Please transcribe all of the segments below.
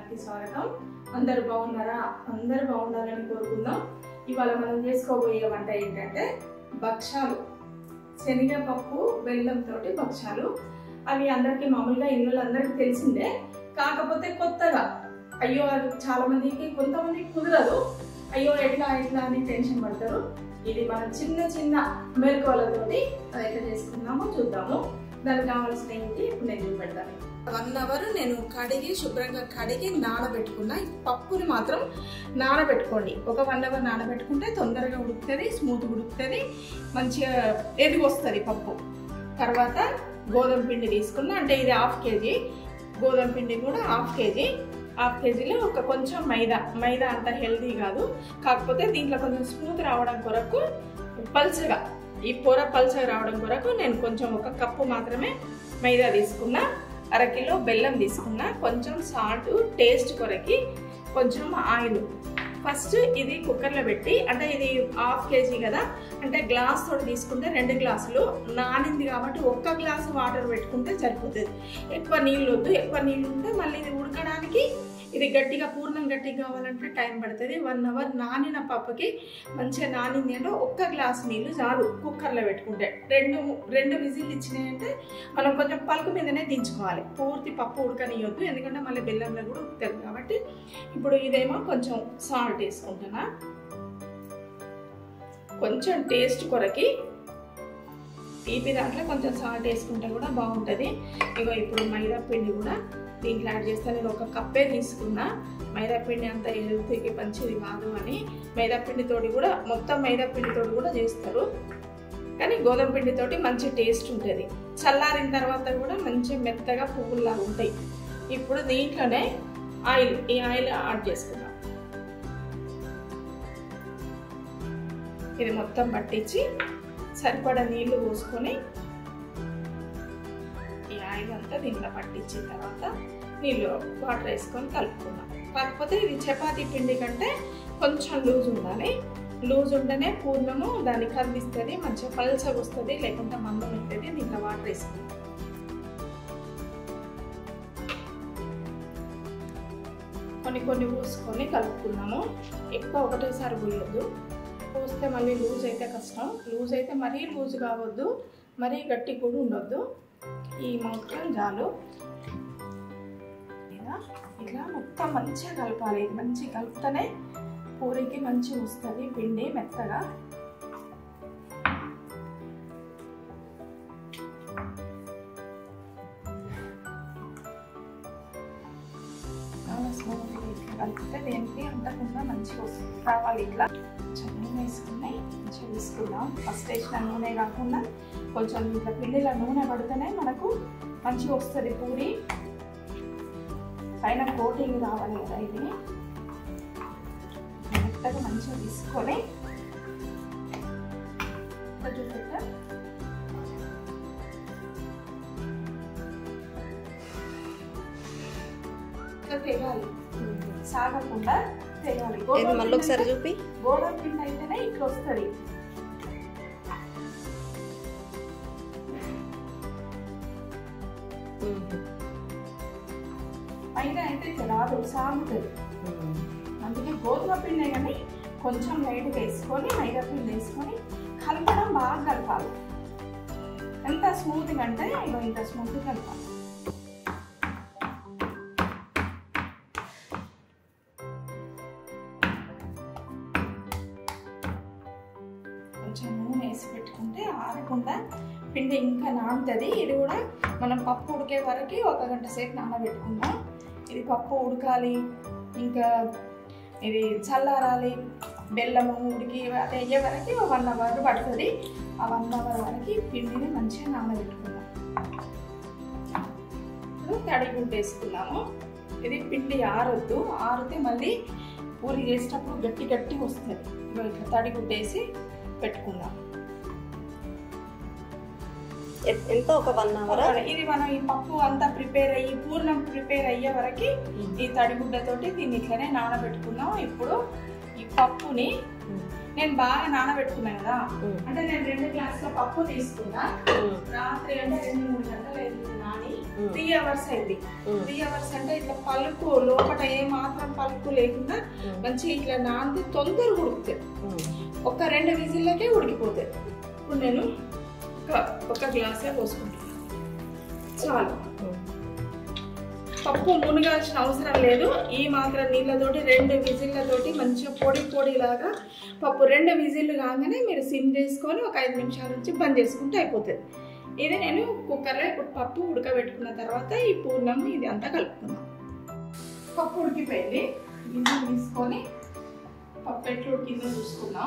ఛానల్కి స్వాగతం అందరు బాగున్నారా అందరు బాగుండాలని కోరుకుందాం ఇవాళ మనం చేసుకోబోయే వంట ఏంటంటే భక్షాలు శనగపప్పు బెల్లంతో భక్షాలు అవి అందరికీ మామూలుగా ఇల్లు అందరికీ తెలిసిందే కాకపోతే కొత్తగా అయ్యో అది చాలా మందికి కొంతమందికి కుదరదు అయ్యో ఎట్లా ఎట్లా అని టెన్షన్ పడతారు ఇది మనం చిన్న చిన్న మెలకువలతోటి అది ఎట్లా చేసుకుందామో చూద్దాము దానికి కావాల్సిన ఏంటి ఇప్పుడు నేను చూపెడతాను వన్ అవర్ నేను కడిగి శుభ్రంగా కడిగి నానబెట్టుకున్న ఈ పప్పుని మాత్రం నానబెట్టుకోండి ఒక వన్ అవర్ నానబెట్టుకుంటే తొందరగా ఉడుకుతుంది స్మూత్ ఉడుకుతుంది మంచిగా ఎదిగి వస్తుంది పప్పు తర్వాత గోధుమ పిండి తీసుకున్నా అంటే ఇది హాఫ్ కేజీ గోధుమ పిండి కూడా హాఫ్ కేజీ హాఫ్ కేజీలో ఒక కొంచెం మైదా మైదా అంత హెల్దీ కాదు కాకపోతే దీంట్లో కొంచెం స్మూత్ రావడం కొరకు పల్చగా ఈ పొర పల్చగా రావడం కొరకు నేను కొంచెం ఒక కప్పు మాత్రమే మైదా తీసుకున్నా అరకిలో బెల్లం తీసుకున్నా కొంచెం సాల్ట్ టేస్ట్ కొరకి కొంచెం ఆయిల్ ఫస్ట్ ఇది కుక్కర్లో పెట్టి అంటే ఇది హాఫ్ కేజీ కదా అంటే గ్లాస్ తోటి తీసుకుంటే రెండు గ్లాసులు నానింది కాబట్టి ఒక్క గ్లాసు వాటర్ పెట్టుకుంటే సరిపోతుంది ఎక్కువ నీళ్ళు వద్దు ఎక్కువ నీళ్ళు ఉంటే మళ్ళీ ఇది ఉడకడానికి ఇది గట్టిగా పూర్ణం గట్టిగా కావాలంటే టైం పడుతుంది వన్ అవర్ నానిన పప్పుకి మంచిగా నానింది అంటే ఒక్క గ్లాస్ నీళ్ళు చాలు కుక్కర్లో పెట్టుకుంటే రెండు రెండు విజిల్ ఇచ్చినాయంటే మనం కొంచెం పలుకు మీదనే దించుకోవాలి పూర్తి పప్పు ఉడకనియొద్దు ఎందుకంటే మళ్ళీ బెల్లంలో కూడా ఉడుకుతుంది కాబట్టి ఇప్పుడు ఇదేమో కొంచెం సాల్ట్ వేసుకుంటున్నా కొంచెం టేస్ట్ కొరకి తీపి దాంట్లో కొంచెం సాల్ట్ వేసుకుంటే కూడా బాగుంటుంది ఇగో ఇప్పుడు మైదా పిండి కూడా దీంట్లో యాడ్ చేస్తా నేను ఒక కప్పే తీసుకున్నా మైదా పిండి అంత హెల్త్కి మంచిది కాదు అని మైదా పిండితోటి కూడా మొత్తం మైదా పిండితోటి కూడా చేస్తారు కానీ గోధుమ పిండితోటి మంచి టేస్ట్ ఉంటుంది చల్లారిన తర్వాత కూడా మంచి మెత్తగా పువ్వుల్లాగా ఉంటాయి ఇప్పుడు దీంట్లోనే ఆయిల్ ఈ ఆయిల్ యాడ్ చేసుకుందాం ఇది మొత్తం పట్టించి సరిపడా నీళ్లు పోసుకొని ఈ ఆయిల్ అంతా దీంట్లో పట్టించిన తర్వాత నీళ్ళు వాటర్ వేసుకొని కలుపుకుందాం కాకపోతే ఇది చపాతీ పిండి కంటే కొంచెం లూజ్ ఉండాలి లూజ్ ఉంటేనే పూర్ణము దాన్ని కదిలిస్తుంది మంచిగా పల్చగా వస్తుంది లేకుంటే మందం ఉంటుంది దీంట్లో వాటర్ వేసుకుందాం కొన్ని కొన్ని పోసుకొని కలుపుకున్నాము ఎక్కువ ఒకటేసారి పోయొద్దు పోస్తే మళ్ళీ లూజ్ అయితే కష్టం లూజ్ అయితే మరీ లూజ్ కావద్దు మరీ గట్టి కూడా ఉండొద్దు ఈ మాత్రం చాలు ఇలా ఇట్లా మొత్తం మంచిగా కలపాలి ఇది మంచిగా కలుపుతూనే పూరికి మంచిగా వస్తుంది పిండి మెత్తగా స్మూత్గా ఇట్లా కలిపితే దేనికి అంటకుండా మంచిగా వస్తుంది రావాలి ఇట్లా కొంచెం నూనె వేసుకుని మంచిగా తీసుకుందాం ఫస్ట్ వేసిన నూనె కాకుండా కొంచెం ఇట్లా పిండిలో నూనె పడితేనే మనకు మంచిగా వస్తుంది పూరి పైన కోటింగ్ రావాలి కదా ఇది మెత్తగా మంచిగా తీసుకొని చూపెట్టా ఇట్లా తెగాలి సాగకుండా తెగాలి ఏది మళ్ళీ ఒకసారి చూపి గోధుమ పిండి అయితేనే ఇట్లా వస్తుంది పైన అయితే ఇట్లా రాదు సాగుతుంది అందుకే గోధుమ పిండి కానీ కొంచెం లైట్గా వేసుకొని మైదా పిండి వేసుకొని కలపడం బాగా కలపాలి ఎంత స్మూత్గా అంటే ఇగో ఇంత స్మూత్గా కలపాలి కొంచెం నూనె వేసి పెట్టుకుంటే ఆరకుండా పిండి ఇంకా నానుతుంది ఇది కూడా మనం పప్పు ఉడికే వరకు ఒక గంట సేపు నానబెట్టుకుందాం ఇది పప్పు ఉడకాలి ఇంకా ఇది చల్లారాలి బెల్లము ఉడికి అయ్యే వరకు వన్ అవర్ పడుతుంది ఆ వన్ అవర్ వరకు పిండిని మంచిగా నానబెట్టుకుందాం ఇప్పుడు తడి గుడ్డ వేసుకున్నాము ఇది పిండి ఆరొద్దు ఆరితే మళ్ళీ పూరి చేసేటప్పుడు గట్టి గట్టి వస్తుంది ఇట్లా తడి గుడ్డ వేసి పెట్టుకుందాం ఎ- ఎంత ఒక వన్ అవర్ ఇది మనం ఈ పప్పు అంతా ప్రిపేర్ అయ్యి పూర్ణం ప్రిపేర్ అయ్యే వరకు ఈ తడిగుడ్డతోటి దీన్ని ఇట్లనే నానబెట్టుకుందాం ఇప్పుడు ఈ పప్పుని నేను బాగా నానబెట్టుకున్నా కదా ఉమ్, అంటే నేను రెండు గ్లాసుల పప్పు తీసుకున్నా ఉమ్, రాత్రి అంటే రెండు మూడు గంటలు అయింది నాని ఉమ్, త్రీ అవర్స్ అయింది ఉమ్, త్రీ అవర్స్ అంటే ఇట్లా పలుకు లోపల ఏ మాత్రం పలుకు లేకుండా ఉమ్, మంచిగా ఇట్లా నానితే తొందరగా ఉడుకుతాయి ఉమ్. ఒక రెండు విజిల్లకే ఉడికిపోతాయి ఇప్పుడు నేను ఒక ఒక గ్లాసే పోసుకుంటాను చాలు పప్పు మునగాల్సిన అవసరం లేదు ఈ మాత్రం నీళ్ళతోటి రెండు విజిల్లతోటి మంచిగా పొడి పొడిలాగా పప్పు రెండు విజిల్లు కాగానే మీరు సిమ్ చేసుకొని ఒక ఐదు నిమిషాల నుంచి బంద్ చేసుకుంటే అయిపోతుంది ఇది నేను కుక్కర్లో ఇప్పుడు పప్పు ఉడకబెట్టుకున్న తర్వాత ఈ పూర్ణము ఇది అంతా కలుపుకుందాం పప్పు ఉడికిపోయింది గిన్నె తీసుకొని పప్పు ఎట్లా ఉడికిందో చూసుకుందాం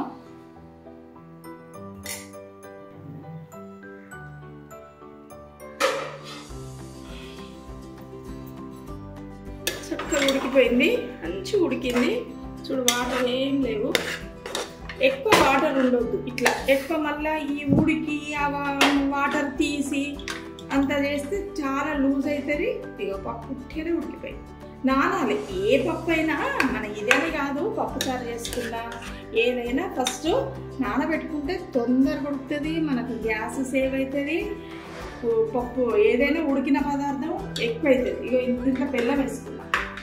చక్కగా ఉడికిపోయింది మంచిగా ఉడికింది చూడు వాటర్ ఏం లేవు ఎక్కువ వాటర్ ఉండొద్దు ఇట్లా ఎక్కువ మళ్ళీ ఈ ఉడికి ఆ వా- వాటర్ తీసి అంత చేస్తే చాలా లూజ్ అవుతుంది ఇక పప్పు ఉట్టిగానే ఉడికిపోయింది నానాలి ఏ పప్పు అయినా మన ఇదేనే కాదు పప్పు చారు చేసుకున్నా ఏదైనా ఫస్ట్ నానబెట్టుకుంటే తొందరగా ఉడుకుతుంది మనకు గ్యాస్ సేవ్ అవుతుంది ఉ- పప్పు ఏదైనా ఉడికిన పదార్థం ఎక్కువ అవుతుంది ఇక ఇంట్లో బెల్లం వేసుకున్నాం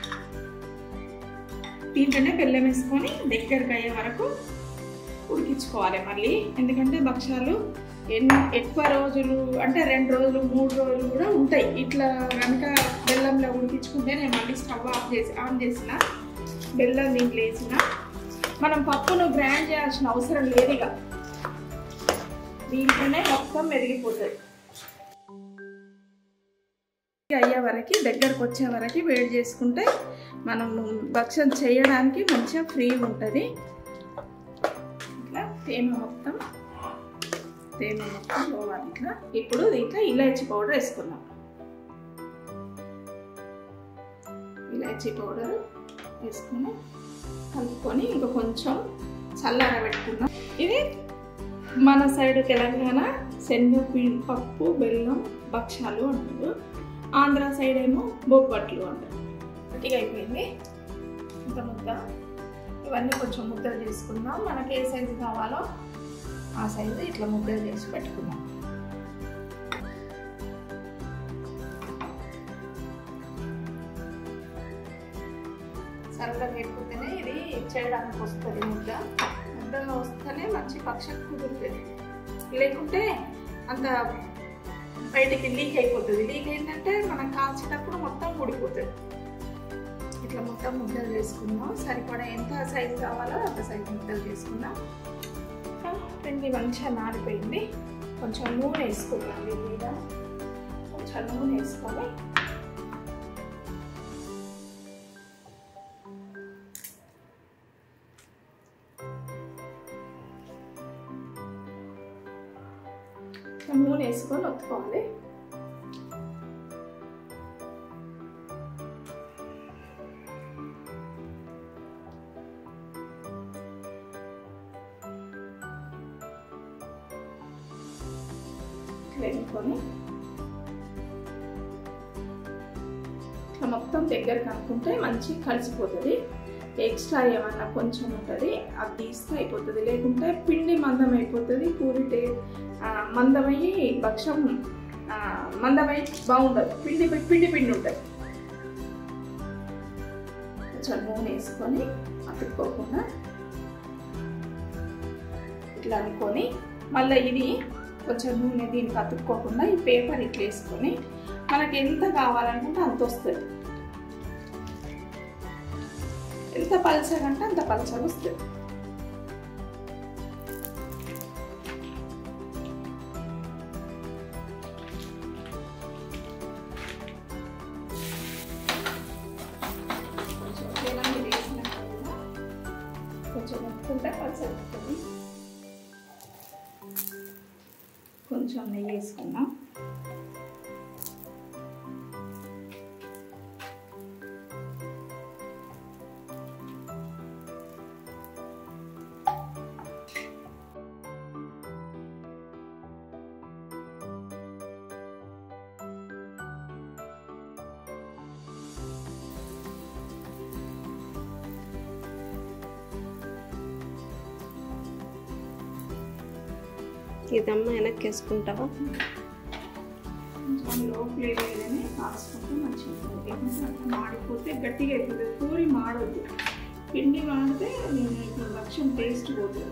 దీంట్లోనే బెల్లం వేసుకొని దగ్గరకు అయ్యే వరకు ఉడికించుకోవాలి మళ్ళీ ఎందుకంటే భక్ష్యాలు ఎన్ని ఎక్కువ రోజులు అంటే రెండు రోజులు మూడు రోజులు కూడా ఉంటాయి ఇట్లా కనుక బెల్లంలో ఉడికించుకుంటే నేను మళ్ళీ స్టవ్ ఆఫ్ చేసి ఆన్ చేసిన బెల్లం దీంట్లో వేసిన మనం పప్పును గ్రైండ్ చేయాల్సిన అవసరం లేదు ఇక దీంట్లోనే మొత్తం మెరిగిపోతుంది అయ్యే వరకు దగ్గరకు వచ్చే వరకు వేడి చేసుకుంటే మనం భక్ష్యం చేయడానికి మంచిగా ఫ్రీ ఉంటుంది ఇట్లా తేమ మొత్తం తేమ మొత్తం పోవాలి ఇట్లా ఇప్పుడు దీంట్లో ఇలాచీ పౌడర్ వేసుకుందాం ఇలాచీ పౌడర్ వేసుకొని కలుపుకొని ఇంకా కొంచెం చల్లార పెట్టుకుందాం ఇది మన సైడ్ తెలంగాణ శనగ పప్పు బెల్లం భక్ష్యాలు అంటారు ఆంధ్ర సైడ్ ఏమో బొబ్బట్లు అంటారు గట్టిగా అయిపోయింది ఇంత ముద్ద ఇవన్నీ కొంచెం ముద్దలు చేసుకుందాం మనకి ఏ సైజు కావాలో ఆ సైజు ఇట్లా ముద్దలు చేసి పెట్టుకుందాం సరదా లేకపోతేనే ఇది చేయడానికి వస్తుంది ముద్ద ముద్దగా వస్తేనే మంచి పక్షం కుదురుతుంది లేకుంటే అంత బయటికి లీక్ అయిపోతుంది లీక్ ఏంటంటే మనం కాల్చేటప్పుడు మొత్తం ఊడిపోతుంది ఇట్లా మొత్తం ముద్దలు చేసుకుందాం సరిపడా ఎంత సైజు కావాలో అంత సైజు ముద్దలు చేసుకుందాం పిండి మంచిగా నానిపోయింది కొంచెం నూనె వేసుకుందాం దీని మీద కొంచెం నూనె వేసుకొని నూనె వేసుకొని ఒత్తుకోవాలి వేసుకొని ఇట్లా మొత్తం దగ్గర కనుక్కుంటే మంచి కలిసిపోతుంది ఎక్స్ట్రా ఏమన్నా కొంచెం ఉంటుంది అది తీస్తే అయిపోతుంది లేకుంటే పిండి మందం అయిపోతుంది పూరి టే ఆ, మందమయ్యి భక్ష్యం ఆ, మందమై బాగుండదు పిండి పిండి పిండి ఉంటుంది కొంచెం నూనె వేసుకొని అతుక్కోకుండా ఇట్లా అనుకొని మళ్ళీ ఇది కొంచెం నూనె దీనికి అతుక్కోకుండా ఈ పేపర్ ఇట్లా వేసుకొని మనకి ఎంత కావాలనుకుంటే అంత వస్తుంది ఎంత పలసగా అంటే అంత పలసగా వస్తుంది కొంచెం పేనం మీద వేసినాక కూడా కొంచెం ఒత్తుకుంటే పలసగా వస్తుంది కొంచెం నెయ్యి వేసుకుందాం ఇదమ్మ వెనక్కి వేసుకుంటావా కొంచెం లో ఫ్లేమ్ ఏదైనా కాసుకుంటే మంచిగా ఉంటుంది ఎందుకంటే అట్లా మాడిపోతే గట్టిగా అయిపోతుంది పూరి మాడొద్దు పిండి మాడితే నేను ఇప్పుడు లక్ష్యం టేస్ట్ పోతుంది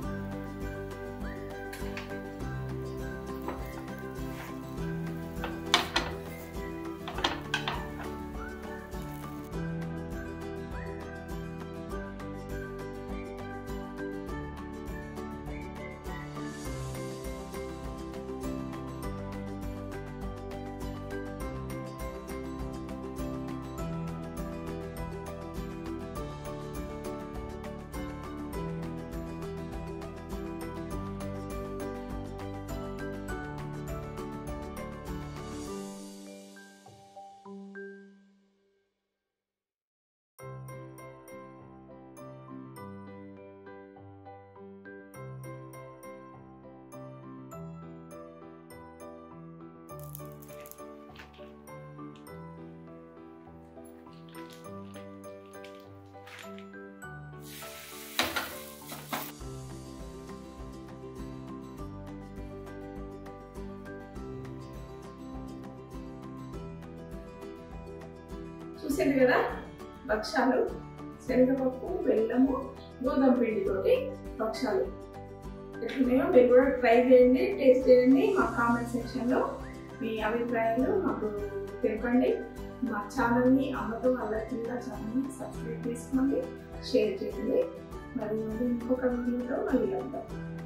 చూసారు కదా భక్షాలు శనగపప్పు బెల్లము గోధుమ పిండితోటి భక్షాలు ఎట్లున్నాయో మీరు కూడా ట్రై చేయండి టేస్ట్ చేయండి మా కామెంట్ సెక్షన్లో మీ అభిప్రాయాలు మాకు తెలపండి మా ఛానల్ని అమ్మతో అల్లకింద ఛానల్ని సబ్స్క్రైబ్ చేసుకోండి షేర్ చేయండి మరి ఇంకొక వీడియోలో మళ్ళీ వెళ్తాం